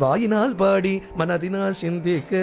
வாயினால் பாடி மனதினால் சிந்திக்க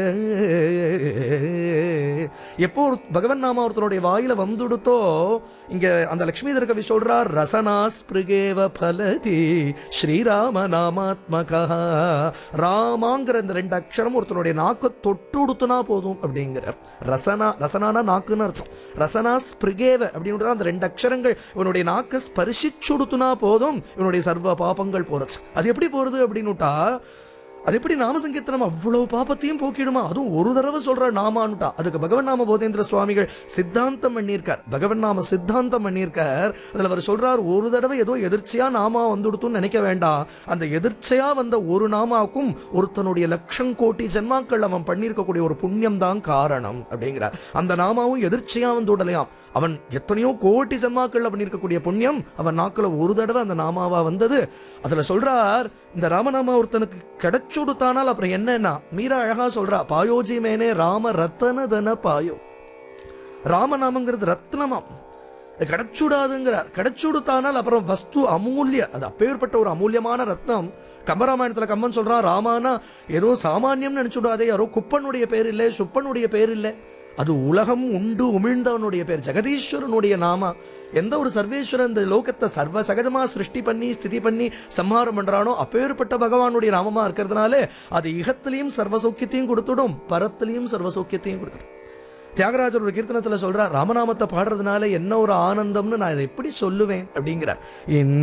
எப்போ ஒரு பகவன் நாம ஒருத்தனுடைய வாயில வந்துடுத்தோ இங்க அந்த லக்ஷ்மி கவி சொல்றார் ரசனா ஸ்பிருகேவ பலதி ஸ்ரீராம நாமாத்மகா ராமாங்கிற இந்த ரெண்டு அக்ஷரம் ஒருத்தனுடைய நாக்க தொட்டுடுத்துனா போதும் அப்படிங்கிறார் ரசனா ரசனானா நாக்குன்னு அர்த்தம் ரசனா ஸ்பிருகேவ அப்படின்ற அந்த ரெண்டு அக்ஷரங்கள் இவனுடைய நாக்க ஸ்பரிசிச்சுடுத்துனா போதும் இவனுடைய சர்வ பாபங்கள் போறது அது எப்படி போறது அப்படின்னுட்டா அது எப்படி நாம சங்கீர்த்தனம் அவ்வளவு பாபத்தையும் போக்கிடுமா அதுவும் ஒரு தடவை சொல்ற நாமான்னுட்டா அதுக்கு பகவன் நாம போதேந்திர சுவாமிகள் சித்தாந்தம் பண்ணியிருக்கார் பகவன் நாம சித்தாந்தம் பண்ணியிருக்கார் அதுல அவர் சொல்றார் ஒரு தடவை ஏதோ எதிர்ச்சியா நாமா வந்துடுத்துன்னு நினைக்க வேண்டாம் அந்த எதிர்ச்சையா வந்த ஒரு நாமாவுக்கும் ஒருத்தனுடைய லட்சம் கோடி ஜென்மாக்கள் அவன் பண்ணியிருக்கக்கூடிய ஒரு புண்ணியம் தான் காரணம் அப்படிங்கிறார் அந்த நாமாவும் எதிர்ச்சியா வந்து விடலையாம் அவன் எத்தனையோ கோடி ஜென்மாக்கள்ல பண்ணியிருக்கக்கூடிய புண்ணியம் அவன் நாக்குல ஒரு தடவை அந்த நாமாவா வந்தது அதுல சொல்றார் இந்த ராமநாமா ஒருத்தனுக்கு கிடைச்சுடுத்தானால் அப்புறம் என்னன்னா மீரா அழகா சொல்றா பாயோஜி மேனே ராம ரத்தனதன பாயோ ராமநாமங்கிறது ரத்னமாம் கிடைச்சுடாதுங்கிறார் கிடைச்சுடுத்தானால் அப்புறம் வஸ்து அமூல்ய அது அப்பேற்பட்ட ஒரு அமூல்யமான ரத்னம் கம்பராமாயணத்துல கம்மன் சொல்றான் ராமானா ஏதோ சாமானியம் நினைச்சுடாதே யாரோ குப்பனுடைய பேர் இல்லை சுப்பனுடைய பேர் இல்லை அது உலகம் உண்டு உமிழ்ந்தவனுடைய பேர் ஜெகதீஸ்வரனுடைய நாமா எந்த ஒரு சர்வேஸ்வரன் இந்த லோகத்தை சர்வ சகஜமா சிருஷ்டி பண்ணி ஸ்திதி பண்ணி சம்ஹாரம் பண்றானோ அப்பேற்பட்ட பகவானுடைய நாமமா இருக்கிறதுனால அது இகத்திலையும் சர்வ சௌக்கியத்தையும் கொடுத்துடும் பரத்திலையும் சர்வ சௌக்கியத்தையும் கொடுத்துடும் தியாகராஜர் ஒரு கீர்த்தனத்துல சொல்றார் ராமநாமத்தை பாடுறதுனால என்ன ஒரு ஆனந்தம்னு நான் இதை எப்படி சொல்லுவேன் அப்படிங்கிறார்